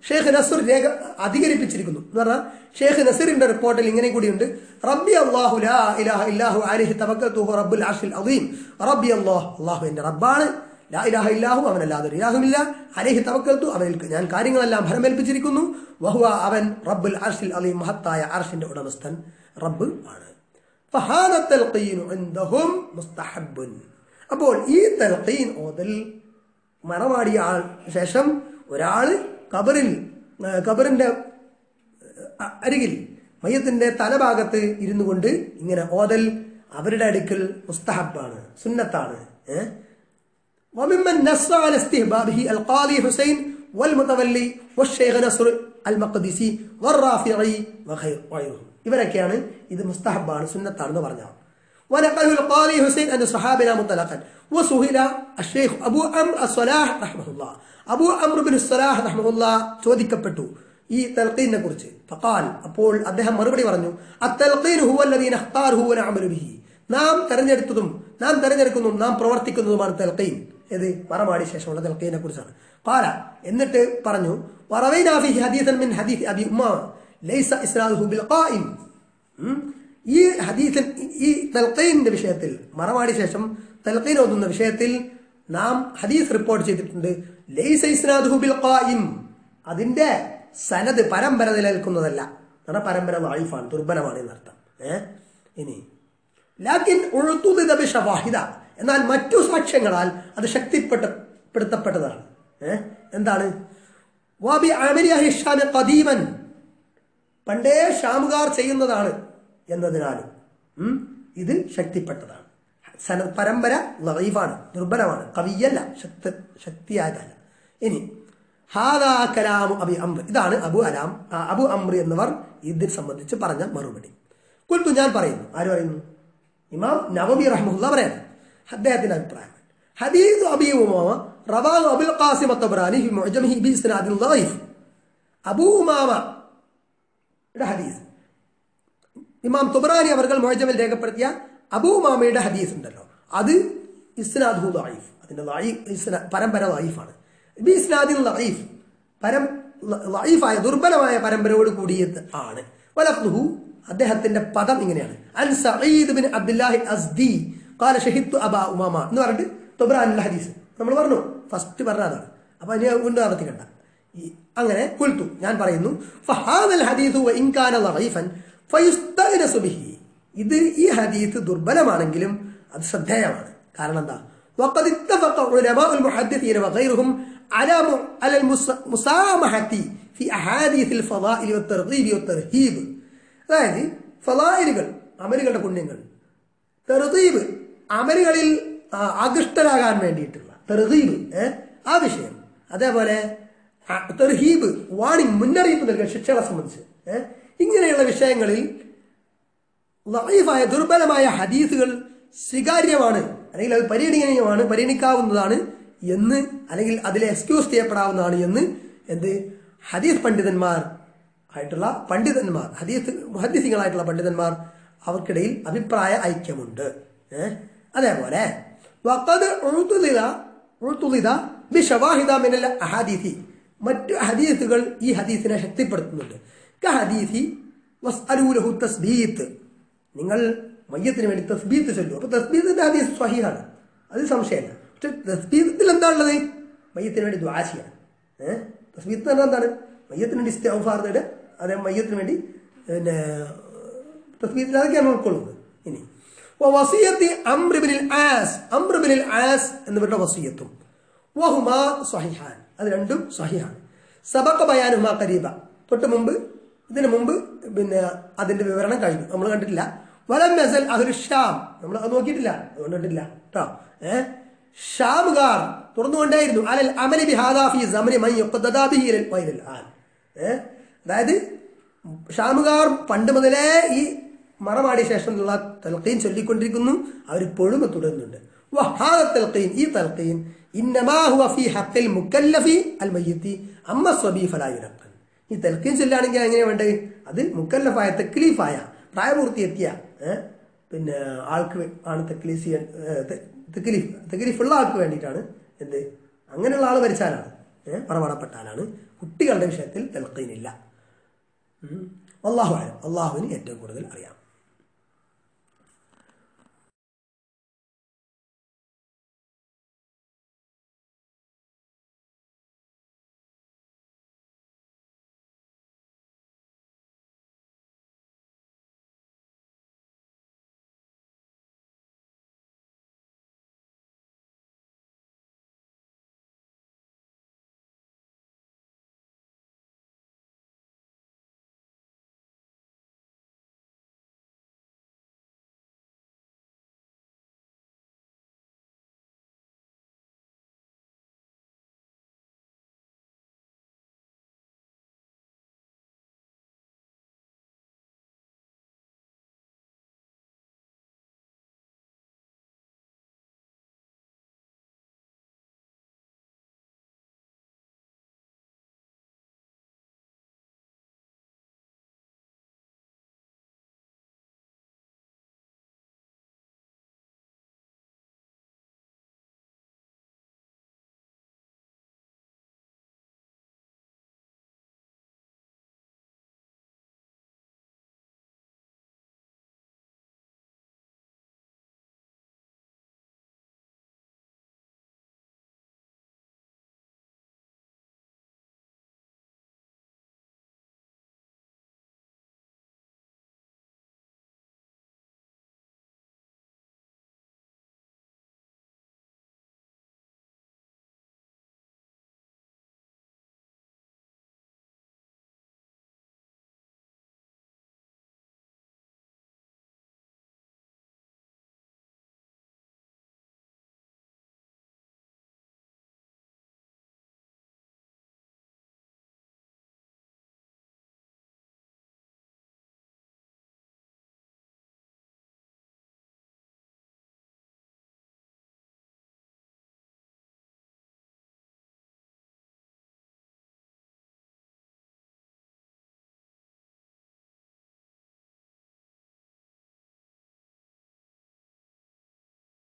ഷേഖ് നസർ രേഖ അധികരിപ്പിച്ചിരിക്കുന്നു എന്ന് പറഞ്ഞാൽ ഷേഖ് നസറിന്റെ റിപ്പോർട്ടിൽ ഇങ്ങനെ കൂടിയുണ്ട് റബ്ബി അള്ളാഹു ലാ ഇലാഹ ഇല്ലാഹു അലൈഹി തവക്കൽതുഹു റബ്ബുൽ അർഷിൽ അദീം റബ്ബി അല്ലാഹ് അള്ളാഹു എന്റെ റബ്ബാണ് ലാ ഇലാഹ ഇല്ലാഹു അവനല്ലാതെ ഒരു ഇലാഹുമില്ല അലൈഹി തവക്കൽതു അവനിൽ ഞാൻ കാര്യങ്ങളെല്ലാം ഫലമേൽപ്പിച്ചിരിക്കുന്നു വഹുവ അവൻ റബ്ബുൽ അർഷിൽ അലീം മഹത്തായ അർഷിന്റെ ഉടമസ്ഥൻ റബ്ബ് ആണ് فهذا التلقين عندهم مستحب അപ്പോൾ ഈ തൽഖീൻ ഓതൽ മറമാടിയ ആൾ ശേഷം ഒരാള് കബറിൽ ആ, കബറിന്റെ ആ, അരികിൽ മയ്യത്തിന്റെ തലഭാഗത്ത് ഇരുന്നു കൊണ്ട് ഇങ്ങനെ ഓതൽ അവരുടെ അടുക്കൽ മുസ്തഹബാണ് സുന്നത്താണ് ഏഹ് وممن نص على استهبابه القاضي حسين والمتولي والشيخ نصر المقدسي والرافعي وغير وغيرهم ഇവരൊക്കെയാണ് ഇത് മുസ്തഹബാണ് സുന്നത്താണെന്ന് പറഞ്ഞത് ونقله القاضي حسين أن صحابنا مطلقا وسهل الشيخ أبو عمرو الصلاح رحمه الله أبو عمرو بن الصلاح رحمه الله ചോദിക്കപ്പെട്ടു ഈ തൽഖീനെ കുറിച്ച് ഫഖാൽ അപ്പോൾ അദ്ദേഹം മറുപടി പറഞ്ഞു അത്തൽഖീൻ ഹുവ الذي نختاره ونعمل به നാം തെരഞ്ഞെടുത്തതും നാം തെരഞ്ഞെടുക്കുന്നതും നാം പ്രവർത്തിക്കുന്നതുമാണ് തെൽക്കീൻ ഇത് മറമാടി ശേഷമുള്ള തെൽക്കീനെ കുറിച്ചാണ് കാല എന്നിട്ട് പറഞ്ഞു വറവൈനാ ഫീഹി ഹദീസൻ മിൻ ഹദീസ് അബി ഉമ്മാമ ലൈസ ഇസ്നാദുഹു ബിൽ ഖായിം ഉം. ഈ ഹദീസൻ ഈ തെൽക്കീന്റെ വിഷയത്തിൽ മറമാടി ശേഷം തെൽക്കീൻ ഓതുന്ന വിഷയത്തിൽ നാം ഹദീസ് റിപ്പോർട്ട് ചെയ്തിട്ടുണ്ട് ലൈസ ഇസ്നാദുഹു ബിൽ ഖായിം അതിന്റെ സനത് പരമ്പര നിലനിൽക്കുന്നതല്ല കാരണം പരമ്പര വായിഫാണ് ദുർബലമാണ് എന്നർത്ഥം ഏഹ് ഇനി ലാക്കിൻ ഉഴുത്തുതിത ബിഷവാഹിദ എന്നാൽ മറ്റു സാക്ഷ്യങ്ങളാൽ അത് ശക്തിപ്പെടുത്തപ്പെട്ടതാണ് ഏഹ് എന്താണ് വാബി അമരിയ ഹിഷാമി ഖദീമൻ പണ്ടേ ഷാമുകാർ ചെയ്യുന്നതാണ് എന്നതിനാലും ഉം, ഇത് ശക്തിപ്പെട്ടതാണ് സന പരമ്പര ലൈഫാണ് ദുർബലമാണ് കവിയല്ല ശക്തി ശക്തിയായതല്ല ഇനി ഹാദാ കലാമു അബി അംർ ഇതാണ് അബു അലാം ആ, അബു അംർ എന്നിവർ ഇതിനെ സംബന്ധിച്ച് പറഞ്ഞ മറുപടി കുൽത്തു ഞാൻ പറയുന്നു ആര് പറയുന്നു ഇമാം നവമി റഹ്മുല്ല പറയാണ് അദ്ദേഹത്തിന്റെ അഭിപ്രായം ഹദീസ് അബി ഉമാമ റവാഹു അബുൽ ഖാസിം അത്തബ്രാനി ഫി മുഅ്ജമിഹി ബി ഇസ്നാദിൽ ളൈഫ് അബൂ ഉമാമ യുടെ ഹദീസ് ഇമാം തുബ്രാനി അവർകൾ മുഅ്ജമിൽ രേഖപ്പെടുത്തിയ അബൂ ഉമാമയുടെ ഹദീസ് ഉണ്ടല്ലോ അത് ഇസ്നാദ് ലൈഫ് അതിന്റെ ലൈഫ് ഇസ്നാ- പരമ്പര ലൈഫാണ് ബി ഇസ്നാദിൽ ലൈഫ് പരം ലൈഫായ ദുർബലമായ പരമ്പരയോട് കൂടിയത് ആണ് വലഫ്ലുഹു അദ്ദേഹത്തിന്റെ പദം ഇങ്ങനെയാണ് അൻ Saeed bin Abdullahi Azdi قال شهدت Aba Umama എന്ന് പറഞ്ഞിട്ട് തുബ്രാനിലെ ഹദീസ് നമ്മൾ പറഞ്ഞു ഫസ്റ്റ് പറഞ്ഞ അതാണ് അപ്പൊ ഇനി വീണ്ടും ആവർത്തിക്കണ്ട ഈ അങ്ങനെ കുൽത്തു ഞാൻ പറയുന്നു ഫഹാദൽ ഹദീസു വഇൻ കാന ളൈഫൻ ഫയുസ്തഅനസു ബിഹി ഇത് ഈ ഹദീസ് ദുർബലമാണെങ്കിലും അത് ശ്രദ്ധേയമാണ് കാരണം എന്താ وقد اتفق علماء المحدثين وغيرهم على م- على المسامحة في أحاديث الفضائل والترغيب والترهيب അതായത് ഫലായിലുകൾ അമലുകളുടെ പുണ്യങ്ങൾ തെറുതീബ് അമലുകളിൽ ആ, ആകൃഷ്ടരാകാൻ വേണ്ടിയിട്ടുള്ള തെറുതീബ് ഏ ആ വിഷയം അതേപോലെ ആ, തെർഹീബ് വാണിംഗ് മുന്നറിയിപ്പ് നൽകുക ശിക്ഷകളെ സംബന്ധിച്ച് ഏ ഇങ്ങനെയുള്ള വിഷയങ്ങളിൽ ലൈഫായ ദുർബലമായ ഹദീസുകൾ സ്വീകാര്യമാണ് അല്ലെങ്കിൽ അത് പരിഗണനീയമാണ് പരിഗണിക്കാവുന്നതാണ് എന്ന് അല്ലെങ്കിൽ അതിലെ എക്സ്ക്യൂസ് ചെയ്യപ്പെടാവുന്നതാണ് എന്ന് എന്ത് ഹദീസ് പണ്ഡിതന്മാർ ആയിട്ടുള്ള പണ്ഡിതന്മാർ ഹദീസ് മുഹദ്ദിസികളായിട്ടുള്ള പണ്ഡിതന്മാർ അവർക്കിടയിൽ അഭിപ്രായ ഐക്യമുണ്ട് ഏഹ് അതേപോലെ വഖദ് ഉഴുതുലിത ഉഴുതുലിത ബിഷവാഹിദ മിനൽ അഹാദീസി മറ്റു ഹദീസുകൾ ഈ ഹദീസിനെ ശക്തിപ്പെടുത്തുന്നുണ്ട് കഹദീസി വസ്അലൂലഹു തസ്ബീത്ത് നിങ്ങൾ മയ്യത്തിന് വേണ്ടി തസ്ബീത്ത് ചൊല്ലു അപ്പൊ തസ്ബീത്തിന്റെ ഹദീസ് സ്വഹീഹാണ് അത് സംശയമില്ല പക്ഷെ തസ്ബീത്തിൽ എന്താ ഉള്ളത് മയ്യത്തിന് വേണ്ടി ദ്വാ ചെയ്യണം ഏഹ് തസ്ബീത്ത് എന്ന് പറഞ്ഞാൽ എന്താണ് മയ്യത്തിന് വേണ്ടി ഇസ്തിഗ്ഫാർ നേടുക അതേ മയ്യത്തിന് വേണ്ടി പിന്നെ തസ്ബീത്തിൽ അതൊക്കെയാണ് ഉൾക്കൊള്ളുന്നത് ഇനി വസിയത്തി അംറിബിനിൽ ആസ് അംറിബിനിൽ ആസ് എന്നിവരുടെ വസിയത്തും വഹുമാ സ്വഹിഹാൻ അത് രണ്ടും സ്വഹിഹാണ് സബക്ക ബയാനുമാ കരീബ തൊട്ട് മുമ്പ് ഇതിനു മുമ്പ് പിന്നെ അതിന്റെ വിവരണം കഴിഞ്ഞു നമ്മൾ കണ്ടിട്ടില്ല വലം നസൽ അഹുൽ ഷാം നമ്മൾ അത് നോക്കിയിട്ടില്ല അതുകൊണ്ട് കണ്ടിട്ടില്ല കേട്ടോ ഏഹ് ഷാമുകാർ തുറന്നുകൊണ്ടേയിരുന്നു അലൽ അമലി ബിഹാദാഫി സമനി മൈ യുഖ്തദാ ബിഹി ഇലൽ വൈലൽ ആൻ ഏഹ് അതായത് ഷാമുകാർ പണ്ട് മുതലേ ഈ മറമാടിയ ശേഷമുള്ള തൽക്കീൻ ചൊല്ലിക്കൊണ്ടിരിക്കുന്നു അവരിപ്പോഴും അത് തുടരുന്നുണ്ട് വഹാദ തൽക്കീൻ ഈ തൽക്കീൻ ഇന്നമാ ഹുവ ഫീ ഹഖിൽ മുക്കല്ലഫി അൽ മയ്യിത്തി അമ്മ സ്വബി ഫലാ യുനഖൻ ഈ തൽക്കീൻ ചൊല്ലുകയാണെങ്കിൽ എങ്ങനെയാ വേണ്ടത് അത് മുക്കല്ലഫായ തെക്ലീഫായ പ്രായപൂർത്തി എത്തിയ ഏഹ്, പിന്നെ ആൾക്ക് വേ- ആണ് തെക്ലീസ് ചെയ്യാൻ ഏഹ്, തെ- തെക്ലീഫ് തെക്ലീഫ് ഉള്ള ആൾക്ക് വേണ്ടിയിട്ടാണ് എന്ത് അങ്ങനെയുള്ള ആൾ മരിച്ചാലാണ് ഏഹ്, മറമാടപ്പെട്ട ആളാണ് കുട്ടികളുടെ വിഷയത്തിൽ തെൽക്കീനില്ല ഉം. അള്ളാഹു അലം അള്ളാഹുവിന് ഏറ്റവും കൂടുതൽ അറിയാം